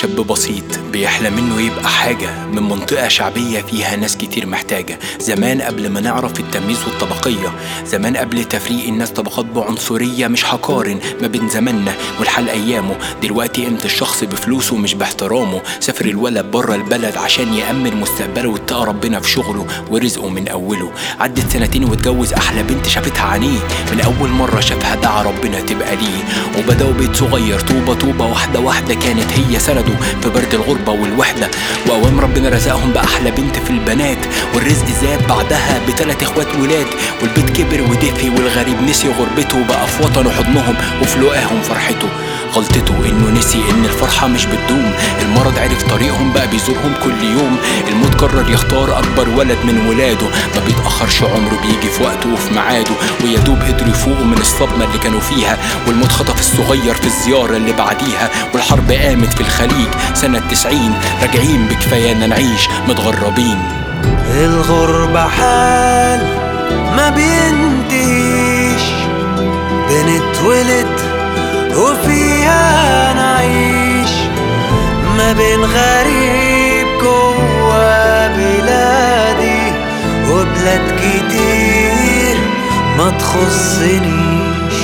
شاب بسيط بيحلم انه يبقى حاجة من منطقة شعبية فيها ناس كتير محتاجة زمان قبل ما نعرف التمييز والطبقية زمان قبل تفريق الناس طبقات بعنصرية مش هقارن ما بين زماننا والحال ايامه دلوقتي قيمة الشخص بفلوسه مش باحترامه سافر الولد بره البلد عشان يأمن مستقبله واتقى ربنا في شغله ورزقه من اوله عدت سنتين واتجوز احلى بنت شافتها عينيه من اول مرة شافها دعا ربنا تبقى ليه وبدأوا بيت صغير طوبة طوبة واحدة واحدة كانت هي سنده في برد الغربة والوحدة وأوام ربنا رزقهم بأحلى بنت في البنات والرزق زاد بعدها بتلات اخوات ولاد والبيت كبر ودفي والغريب نسي غربته وبقى في وطنه حضنهم وفي لقاهم فرحته غلطته انه نسي ان الفرحة مش بتدوم المرض عرف طريقهم بقى بيزورهم كل يوم الموت قرر يختار اكبر ولد من ولاده ما بيتأخرش عمره بيجي في وقته وفي ميعاده ويا دوب قدروا يفوقوا من الصدمة اللي كانوا فيها والموت خطف الصغير في الزيارة اللي بعديها والحرب قامت في الخليج سنة تسعين راجعين بكفايانا نعيش متغربين الغربة حال ما بينتهيش بنتولد وفيها نعيش ما بين غريب جوا بلادي وبلاد كتير ما تخصنيش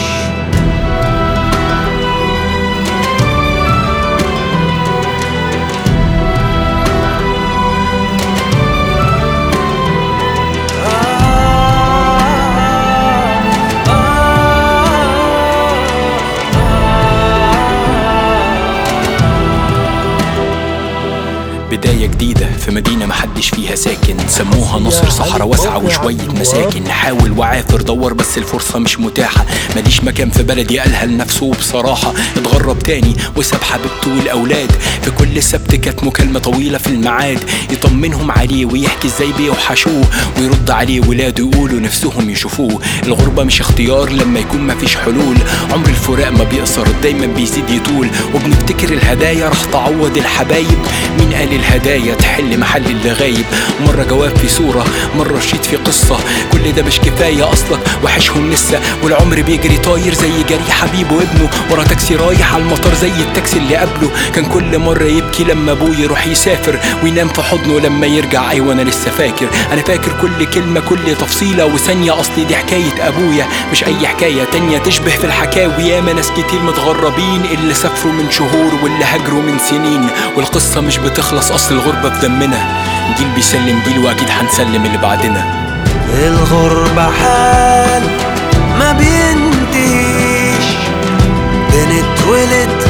بداية جديدة في مدينة محدش فيها ساكن سموها نصر صحراء واسعة وشوية مساكن حاول وعافر دور بس الفرصة مش متاحة ماليش مكان في بلدي قالها لنفسه بصراحة اتغرب تاني وساب حبيبته والأولاد في كل سبت كانت مكالمة طويلة في الميعاد يطمنهم عليه ويحكي ازاي بيوحشوه ويرد عليه ولاده يقولوا نفسهم يشوفوه الغربة مش اختيار لما يكون مفيش حلول عمر الفراق ما بيقصر دايما بيزيد يطول وبنفتكر الهدايا راح تعوض الحبايب مين قال الهدايا تحل محل اللي غايب مرة جواب في صورة مرة شيت في قصة كل ده مش كفاية أصلك وحشهم لسه والعمر بيجري طاير زي جري حبيبه وابنه ورا تاكسي رايح على المطار زي التاكسي اللي قبله كان كل مرة يبكي لما أبوه يروح يسافر وينام في حضنه لما يرجع أيوة أنا لسه فاكر أنا فاكر كل كلمة كل تفصيلة وثانية أصلي دي حكاية أبويا مش أي حكاية تانية تشبه في الحكاوي ياما ناس كتير متغربين اللي سافروا من شهور واللي هاجروا من سنين والقصة مش بتخلص أصل الغربة في دمنا جيل بيسلم جيل وأكيد هنسلم اللي بعدنا الغربة حال ما بينتهيش بنتولد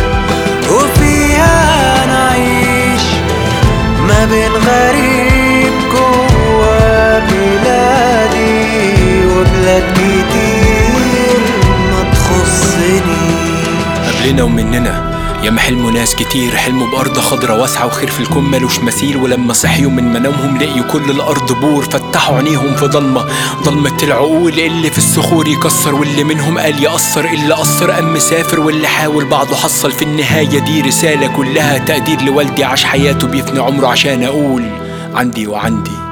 وفيها نعيش ما بين غريب جوا بلادي وبلاد كتير ما تخصنيش قبلنا ومننا ياما حلموا ناس كتير حلموا بأرض خضرا واسعة وخير في الكون ملوش مثيل ولما صحيوا من منامهم لقيوا كل الأرض بور فتحوا عينيهم في ضلمة ضلمة العقول اللي في الصخور يكسر واللي منهم قال يأثر اللي أثر قام مسافر واللي حاول بعده حصل في النهاية دي رسالة كلها تقدير لوالدي عاش حياته بيفني عمره عشان أقول عندي وعندي